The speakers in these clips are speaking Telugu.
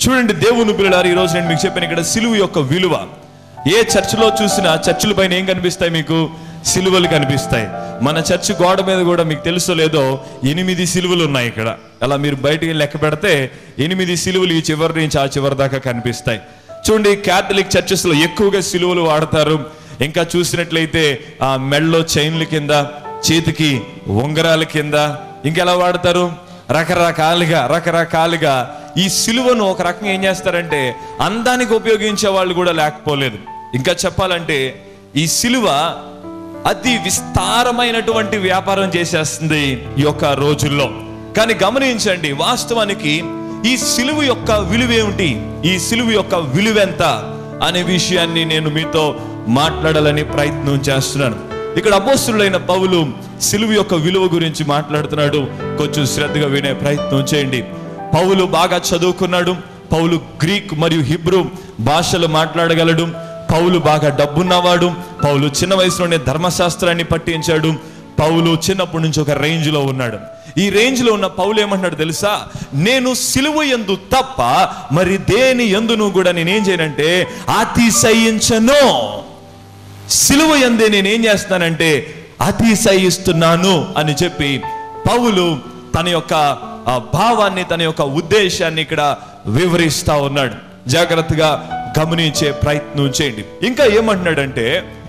చూడండి దేవుని పిల్లలారు ఈ రోజు నేను మీకు చెప్పాను ఇక్కడ సిలువ యొక్క విలువ ఏ చర్చిలో చూసినా చర్చిల పైన ఏం కనిపిస్తాయి మీకు సిలువలు కనిపిస్తాయి మన చర్చి గోడ మీద కూడా మీకు తెలుసో లేదో ఎనిమిది సిలువలు ఉన్నాయి ఇక్కడ అలా మీరు బయటికి లెక్క పెడితే ఎనిమిది సిలువలు ఈ చివరి నుంచి ఆ చివరి దాకా కనిపిస్తాయి చూడండి క్యాథలిక్ చర్చెస్ లో ఎక్కువగా సిలువలు వాడతారు ఇంకా చూసినట్లయితే ఆ మెళ్ళలో చైన్ల కింద చేతికి ఉంగరాల కింద ఇంకెలా వాడతారు రకరకాలుగా రకరకాలుగా ఈ సిలువను ఒక రకంగా ఏం చేస్తారంటే అందానికి ఉపయోగించే వాళ్ళు కూడా లేకపోలేదు ఇంకా చెప్పాలంటే ఈ సిలువ అతి విస్తారమైనటువంటి వ్యాపారం చేసేస్తుంది ఈ యొక్క రోజుల్లో కానీ గమనించండి వాస్తవానికి ఈ సిలువ యొక్క విలువేమిటి ఈ సిలువ యొక్క విలువెంత అనే విషయాన్ని నేను మీతో మాట్లాడాలని ప్రయత్నం చేస్తున్నాను ఇక్కడ అపోస్తుడైన పౌలు సిలువ యొక్క విలువ గురించి మాట్లాడుతున్నాడు కొంచెం శ్రద్ధగా వినే ప్రయత్నం చేయండి పౌలు బాగా చదువుకున్నాడు పౌలు గ్రీక్ మరియు హిబ్రూ భాషలు మాట్లాడగలడు పౌలు బాగా డబ్బున్నవాడు పౌలు చిన్న వయసులోనే ధర్మశాస్త్రాన్ని పట్టించాడు పౌలు చిన్నప్పటి నుంచి ఒక రేంజ్ లో ఉన్నాడు ఈ రేంజ్ లో ఉన్న పౌలు ఏమంటున్నాడు తెలుసా నేను సిలువ ఎందు తప్ప మరి దేని ఎందును కూడా నేనేం చేయనంటే అతిశయించను సిలువ ఎందే నేనేం చేస్తానంటే అతిశయిస్తున్నాను అని చెప్పి పౌలు తన యొక్క ఆ భావాన్ని తన యొక్క ఉద్దేశాన్ని ఇక్కడ వివరిస్తా ఉన్నాడు జాగ్రత్తగా గమనించే ప్రయత్నం చేయండి ఇంకా ఏమంటున్నాడంటే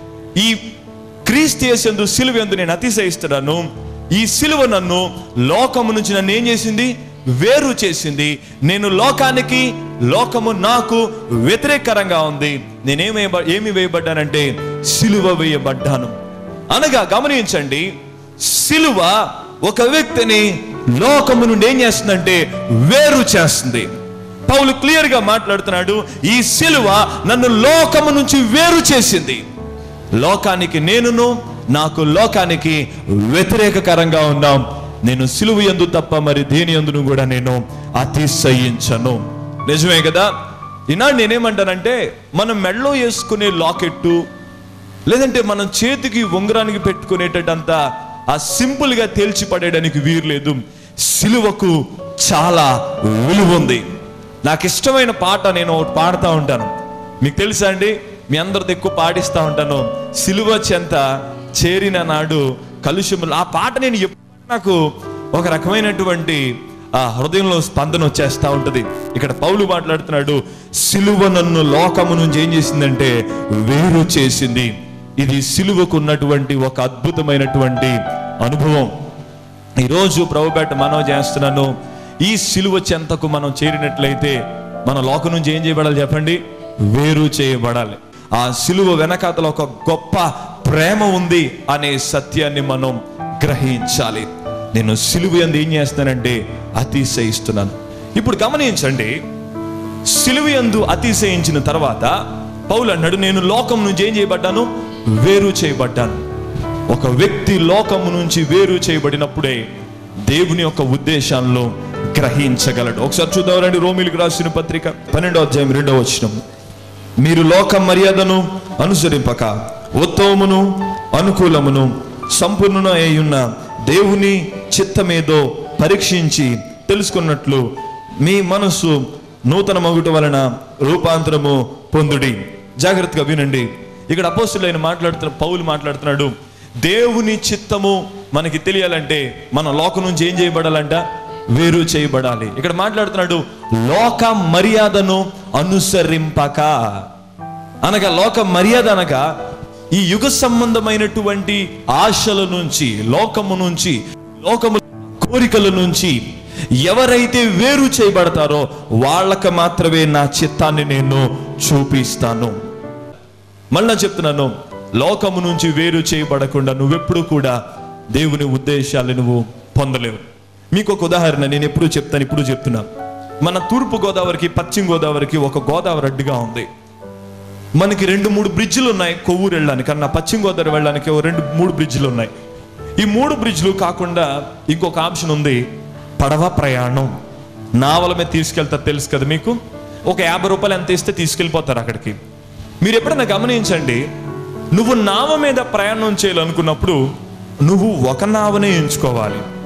ఈ క్రీస్తు యేసందు సిలువ ఎందు నేను అతిశయిస్తున్నాను ఈ సిలువ నన్ను లోకము నుంచి నన్ను ఏం చేసింది వేరు చేసింది నేను లోకానికి లోకము నాకు వ్యతిరేకరంగా ఉంది నేనేమే ఏమి వేయబడ్డానంటే సిలువ వేయబడ్డాను అనగా గమనించండి సిలువ ఒక వ్యక్తిని లోకము నుండి ఏం చేస్తుందంటే వేరు చేస్తుంది పౌలు క్లియర్ గా మాట్లాడుతున్నాడు ఈ సిలువ నన్ను లోకము నుంచి వేరు చేసింది లోకానికి నేనును నాకు లోకానికి వ్యతిరేకకరంగా ఉన్నాం నేను సిలువ ఎందు తప్ప మరి దేని ఎందును కూడా నేను అతిశయించను నిజమే కదా ఈనాడు నేనేమంటానంటే మనం మెడలో వేసుకునే లాకెట్టు లేదంటే మనం చేతికి ఉంగరానికి పెట్టుకునేటంత ఆ సింపుల్ గా తేల్చి పడేయడానికి వీలు లేదు సిలువకు చాలా విలువ ఉంది నాకు ఇష్టమైన పాట నేను ఒకటి పాడుతూ ఉంటాను మీకు తెలుసా అండి మీ అందరితో ఎక్కువ పాడిస్తూ ఉంటాను సిలువ చెంత చేరిన నాడు కలుషములు ఆ పాట నేను ఎప్పుడు నాకు ఒక రకమైనటువంటి ఆ హృదయంలో స్పందన వచ్చేస్తా ఉంటది ఇక్కడ పౌలు మాట్లాడుతున్నాడు సిలువ నన్ను లోకము నుంచి ఏం చేసిందంటే వేరు చేసింది ఇది సిలువకు ఉన్నటువంటి ఒక అద్భుతమైనటువంటి అనుభవం ఈరోజు ప్రభుపేట మనం చేస్తున్నాను ఈ సిలువ చెంతకు మనం చేరినట్లయితే మన లోకం నుంచి ఏం చేయబడాలి చెప్పండి వేరు చేయబడాలి ఆ సిలువ వెనకాతల ఒక గొప్ప ప్రేమ ఉంది అనే సత్యాన్ని మనం గ్రహించాలి నేను సిలువ ఎందు ఏం చేస్తానంటే అతిశయిస్తున్నాను ఇప్పుడు గమనించండి సిలువ యందు అతిశయించిన తర్వాత పౌలు అన్నాడు నేను లోకం నుంచి ఏం చేయబడ్డాను వేరు చేయబడ్డాను ఒక వ్యక్తి లోకము నుంచి వేరు చేయబడినప్పుడే దేవుని యొక్క ఉద్దేశాల్లో గ్రహించగలడు ఒకసారి చూద్దామండి రోమిలకు రాసిన పత్రిక పన్నెండో అధ్యాయం రెండో వచనం మీరు లోక మర్యాదను అనుసరింపక ఉత్తమమును అనుకూలమును సంపూర్ణ అయ్యున్న దేవుని చిత్తమేదో పరీక్షించి తెలుసుకున్నట్లు మీ మనస్సు నూతన మగుట వలన రూపాంతరము పొందుడి జాగ్రత్తగా వినండి ఇక్కడ అపోస్తులైన మాట్లాడుతున్న పౌలు మాట్లాడుతున్నాడు దేవుని చిత్తము మనకి తెలియాలంటే మన లోకం నుంచి ఏం చేయబడాలంట వేరు చేయబడాలి ఇక్కడ మాట్లాడుతున్నాడు లోక మర్యాదను అనుసరింపక అనగా లోక మర్యాద అనగా ఈ యుగ సంబంధమైనటువంటి ఆశల నుంచి లోకము నుంచి లోకము కోరికల నుంచి ఎవరైతే వేరు చేయబడతారో వాళ్ళకి మాత్రమే నా చిత్తాన్ని నేను చూపిస్తాను మళ్ళా చెప్తున్నాను లోకము నుంచి వేరు చేయబడకుండా నువ్వెప్పుడు కూడా దేవుని ఉద్దేశాలు నువ్వు పొందలేవు మీకు ఒక ఉదాహరణ నేను ఎప్పుడు చెప్తాను ఇప్పుడు చెప్తున్నా మన తూర్పు గోదావరికి పశ్చిమ గోదావరికి ఒక గోదావరి అడ్డుగా ఉంది మనకి రెండు మూడు బ్రిడ్జిలు ఉన్నాయి కొవ్వూరు వెళ్ళడానికి అన్న పశ్చిమ గోదావరి వెళ్ళడానికి ఓ రెండు మూడు బ్రిడ్జిలు ఉన్నాయి ఈ మూడు బ్రిడ్జిలు కాకుండా ఇంకొక ఆప్షన్ ఉంది పడవ ప్రయాణం నావల మీద తీసుకెళ్తారు తెలుసు కదా మీకు ఒక యాభై రూపాయలు ఎంత ఇస్తే తీసుకెళ్ళిపోతారు అక్కడికి మీరు ఎప్పుడైనా గమనించండి నువ్వు నావ మీద ప్రయాణం చేయాలనుకున్నప్పుడు నువ్వు ఒక నావనే ఎంచుకోవాలి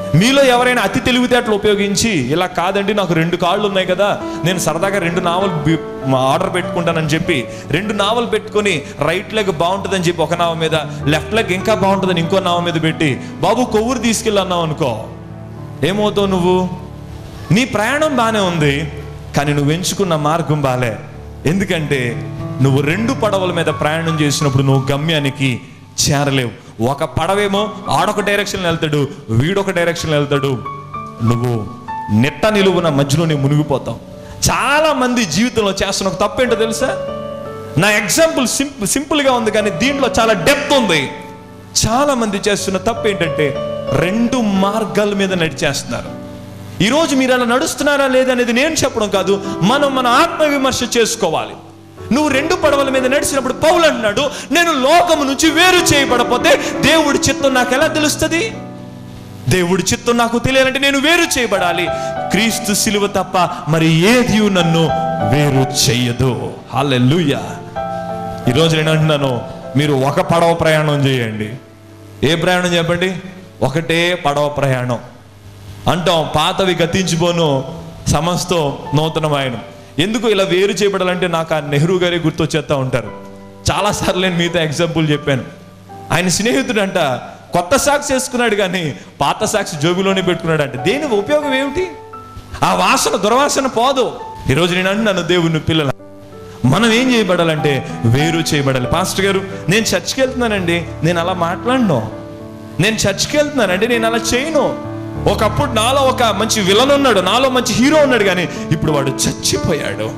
మీలో ఎవరైనా అతి తెలివితేటలు ఉపయోగించి ఇలా కాదండి నాకు రెండు కాళ్ళు ఉన్నాయి కదా నేను సరదాగా రెండు నావలు బి- మా ఆర్డర్ పెట్టుకుంటానని చెప్పి రెండు నావలు పెట్టుకొని రైట్ లెగ్ బాగుంటుందని చెప్పి ఒక నావ మీద లెఫ్ట్ లెగ్ ఇంకా బాగుంటుందని ఇంకో నావ మీద పెట్టి బాబు కొవ్వూరు తీసుకెళ్ళన్నావు అనుకో ఏమవుతావు నువ్వు నీ ప్రయాణం బాగానే ఉంది కానీ నువ్వు ఎంచుకున్న మార్గం బాలే ఎందుకంటే నువ్వు రెండు పడవల మీద ప్రయాణం చేసినప్పుడు నువ్వు గమ్యానికి చేరలేవు ఒక పడవేమో ఆడొక డైరెక్షన్ వెళ్తాడు వీడొక డైరెక్షన్ వెళ్తాడు నువ్వు నెట్ట నిలువున మధ్యలో నువ్వు మునిగిపోతావు చాలా మంది జీవితంలో చేస్తున్న ఒక తప్పు ఏంటో తెలుసా నా ఎగ్జాంపుల్ సింపుల్ సింపుల్గా ఉంది కానీ దీంట్లో చాలా డెప్త్ ఉంది చాలా మంది చేస్తున్న తప్పు ఏంటంటే రెండు మార్గాల మీద నడిచేస్తున్నారు ఈరోజు మీరు అలా నడుస్తున్నారా లేదనేది నేను చెప్పడం కాదు మనం మన ఆత్మ విమర్శ చేసుకోవాలి నువ్వు రెండు పడవల మీద నడిచినప్పుడు పౌలు అంటున్నాడు నేను లోకము నుంచి వేరు చేయబడపోతే దేవుడి చిత్తం నాకు ఎలా తెలుస్తుంది దేవుడి చిత్తం నాకు తెలియాలంటే నేను వేరు చేయబడాలి క్రీస్తు సిలువ తప్ప మరి ఏది నన్ను వేరు చెయ్యదు హల్లెలూయా ఈరోజు నేను అంటున్నాను మీరు ఒక పడవ ప్రయాణం చేయండి ఏ ప్రయాణం చెప్పండి ఒకటే పడవ ప్రయాణం అంటాం పాతవి గతించిపోను సమస్తం నూతనమైన ఎందుకు ఇలా వేరు చేయబడాలంటే నాకు ఆ నెహ్రూ గారి గుర్తొచ్చేస్తా ఉంటారు చాలాసార్లు నేను మీతో ఎగ్జాంపుల్ చెప్పాను ఆయన స్నేహితుడు అంట కొత్త సాక్స్ వేసుకున్నాడు కానీ పాత సాక్స్ జోబులోనే పెట్టుకున్నాడు అంటే దేని ఉపయోగం ఏమిటి ఆ వాసన దుర్వాసన పోదు ఈరోజు నేను అంటున్నాను దేవుని పిల్లల మనం ఏం చేయబడాలంటే వేరు చేయబడాలి పాస్టర్ గారు నేను చర్చికి వెళ్తున్నానండి నేను అలా మాట్లాడను నేను చర్చికి వెళ్తున్నానండి నేను అలా చేయను ఒకప్పుడు నాలో ఒక మంచి విలన్ ఉన్నాడు నాలో మంచి హీరో ఉన్నాడు కానీ ఇప్పుడు వాడు చచ్చిపోయాడు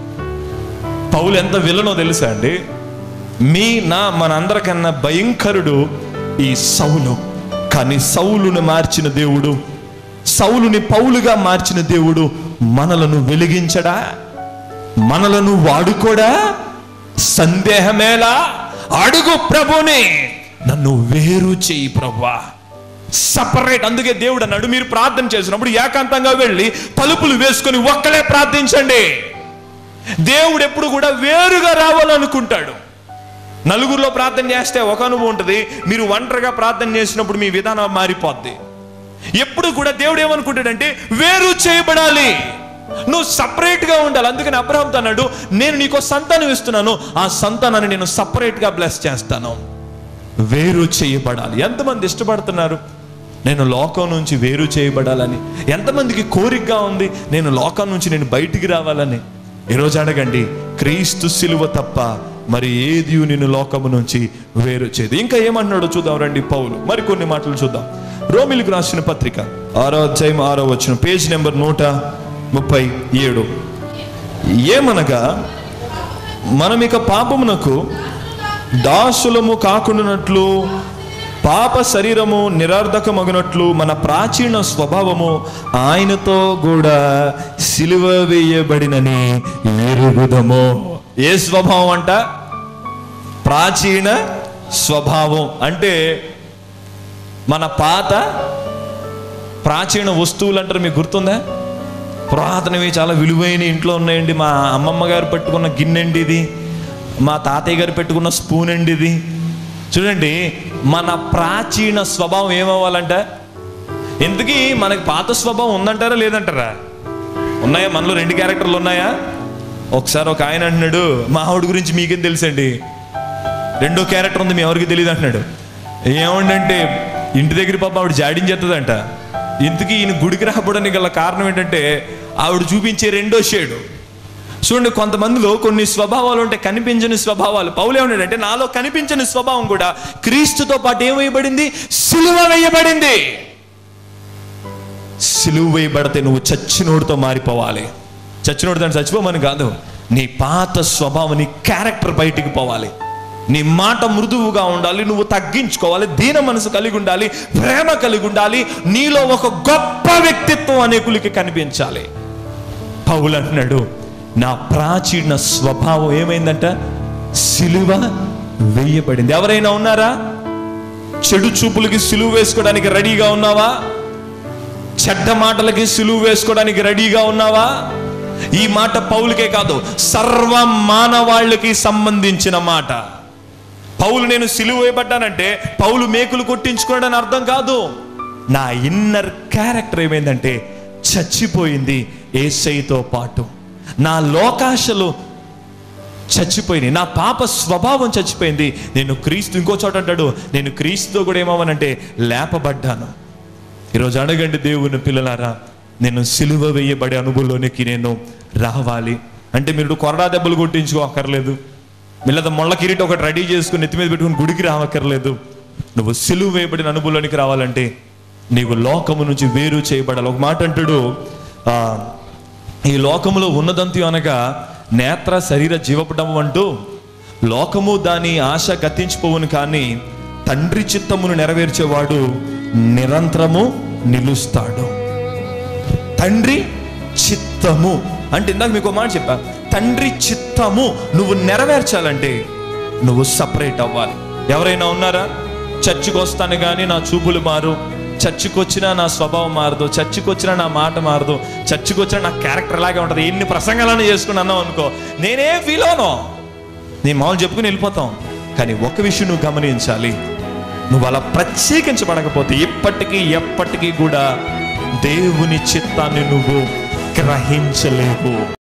పౌలు ఎంత విలనో తెలుసా అండి మీ నా మనందరికన్నా భయంకరుడు ఈ సౌలు కానీ సౌలుని మార్చిన దేవుడు సౌలుని పౌలుగా మార్చిన దేవుడు మనలను వెలిగించడా మనలను వాడుకోడా సందేహమేలా అడుగు ప్రభుని నన్ను వేరు చేయి ప్రభా సపరేట్ అందుకే దేవుడు అన్నాడు మీరు ప్రార్థన చేసినప్పుడు ఏకాంతంగా వెళ్ళి తలుపులు వేసుకొని ఒక్కలే ప్రార్థించండి దేవుడు ఎప్పుడు కూడా వేరుగా రావాలనుకుంటాడు నలుగురిలో ప్రార్థన చేస్తే ఒక అనుభవం ఉంటుంది మీరు ఒంటరిగా ప్రార్థన చేసినప్పుడు మీ విధానం మారిపోద్ది ఎప్పుడు కూడా దేవుడు ఏమనుకుంటాడంటే వేరు చేయబడాలి నువ్వు సపరేట్ గా ఉండాలి అందుకని అబ్రహంతో అన్నాడు నేను నీకు సంతానం ఇస్తున్నాను ఆ సంతానాన్ని నేను సపరేట్ గా బ్లెస్ చేస్తాను వేరు చేయబడాలి ఎంతమంది ఇష్టపడుతున్నారు నేను లోకం నుంచి వేరు చేయబడాలని ఎంతమందికి కోరికగా ఉంది నేను లోకం నుంచి నేను బయటికి రావాలని ఈరోజు అడగండి క్రీస్తు సిలువ తప్ప మరి ఏది నిన్ను లోకము నుంచి వేరు చేయదు ఇంకా ఏమంటున్నాడో చూద్దాం రండి పౌలు మరి కొన్ని మాటలు చూద్దాం రోమిలకు రాసిన పత్రిక ఆరో అధ్యాయం ఆరో వచ్చిన పేజ్ నెంబర్ నూట ముప్పై ఏడు ఏమనగా మనమిక పాపమునకు దాసులము కాకుండానట్లు పాప శరీరము నిరర్ధకమగునట్లు మన ప్రాచీన స్వభావము ఆయనతో కూడా సిలువ వేయబడినని ఎరుగుదము ఏ స్వభావం అంట ప్రాచీన స్వభావం అంటే మన పాత ప్రాచీన వస్తువులు అంటారు మీకు గుర్తుందా పురాతనవి చాలా విలువైన ఇంట్లో ఉన్నాయండి మా అమ్మమ్మ గారు పెట్టుకున్న గిన్నె అండి ఇది మా తాతయ్య గారు పెట్టుకున్న స్పూన్ అండి ఇది చూడండి మన ప్రాచీన స్వభావం ఏమవ్వాలంట ఎందుకీ మనకి పాత స్వభావం ఉందంటారా లేదంటారా ఉన్నాయా మనలో రెండు క్యారెక్టర్లు ఉన్నాయా ఒకసారి ఒక ఆయన అంటున్నాడు మా ఆవిడ గురించి మీకేం తెలుసండి రెండో క్యారెక్టర్ ఉంది మీ ఎవరికి తెలియదు అంటున్నాడు ఏమండంటే ఇంటి దగ్గర పాప ఆవిడ జాడించేస్తుందంట ఇంతకీ ఈయన గుడికి రాకపోవడానికి గల కారణం ఏంటంటే ఆవిడ చూపించే రెండో షేడు చూడండి కొంతమందిలో కొన్ని స్వభావాలు ఉంటాయి కనిపించని స్వభావాలు పౌలు ఏమన్నాడంటే నాలో కనిపించని స్వభావం కూడా క్రీస్తుతో పాటు ఏం వేయబడింది సిలువ వేయబడింది సిలువ వేయబడితే నువ్వు చచ్చినోడితో మారిపోవాలి చచ్చినోడితో అంటే చచ్చిపోమని కాదు నీ పాత స్వభావం నీ క్యారెక్టర్ బయటికి పోవాలి నీ మాట మృదువుగా ఉండాలి నువ్వు తగ్గించుకోవాలి దీన మనసు కలిగి ఉండాలి ప్రేమ కలిగి ఉండాలి నీలో ఒక గొప్ప వ్యక్తిత్వం అనేకులకి కనిపించాలి పౌలు అంటున్నాడు నా ప్రాచీన స్వభావం ఏమైందంట సిలువ వేయబడింది ఎవరైనా ఉన్నారా చెడు చూపులకి సిలువ వేసుకోవడానికి రెడీగా ఉన్నావా చెడ్డ మాటలకి సిలువ వేసుకోవడానికి రెడీగా ఉన్నావా ఈ మాట పౌలుకే కాదు సర్వ మానవాళ్ళకి సంబంధించిన మాట పౌలు నేను సిలువ వేయబడ్డానంటే పౌలు మేకులు కొట్టించుకోవడానికి అర్థం కాదు నా ఇన్నర్ క్యారెక్టర్ ఏమైందంటే చచ్చిపోయింది ఏసైతో పాటు నా లోకాశలు చచ్చిపోయింది నా పాప స్వభావం చచ్చిపోయింది నేను క్రీస్తు ఇంకో చోట అంటాడు నేను క్రీస్తుతో కూడా ఏమవనంటే లేపబడ్డాను ఈరోజు అడగండి దేవుని పిల్లలారా నేను సిలువ వేయబడే అనుభవంలోనికి నేను రావాలి అంటే మీరు కొరడా దెబ్బలు కొట్టించుకో అక్కర్లేదు మిల్లద మొళ్ళ కిరీటి ఒకటి రెడీ చేసుకుని నెత్తి మీద పెట్టుకుని గుడికి రావక్కర్లేదు నువ్వు సిలువ వేయబడిన అనుభవంలోనికి రావాలంటే నీవు లోకము నుంచి వేరు చేయబడాలి ఒక మాట అంటాడు ఆ, ఈ లోకములో ఉన్నదంతి అనగా నేత్ర శరీర జీవపడం అంటూ లోకము దాని ఆశ గతించిపోవును కానీ తండ్రి చిత్తమును నెరవేర్చేవాడు నిరంతరము నిలుస్తాడు తండ్రి చిత్తము అంటే ఇందాక మీకు ఒక మాట చెప్పా తండ్రి చిత్తము నువ్వు నెరవేర్చాలంటే నువ్వు సపరేట్ అవ్వాలి ఎవరైనా ఉన్నారా చర్చికి వస్తాను కానీ నా చూపులు మారు చర్చికి వచ్చినా నా స్వభావం మారదు చర్చికి వచ్చినా నా మాట మారదు చర్చికి వచ్చినా నా క్యారెక్టర్ లాగే ఉంటుంది ఎన్ని ప్రసంగాలను చేసుకుని అన్నావు అనుకో నేనేం ఫీల్ అవను నేను మామూలు చెప్పుకుని వెళ్ళిపోతాం కానీ ఒక విషయం నువ్వు గమనించాలి నువ్వు అలా ప్రత్యేకించబడకపోతే ఇప్పటికీ ఎప్పటికీ కూడా దేవుని చిత్తాన్ని నువ్వు గ్రహించలేవు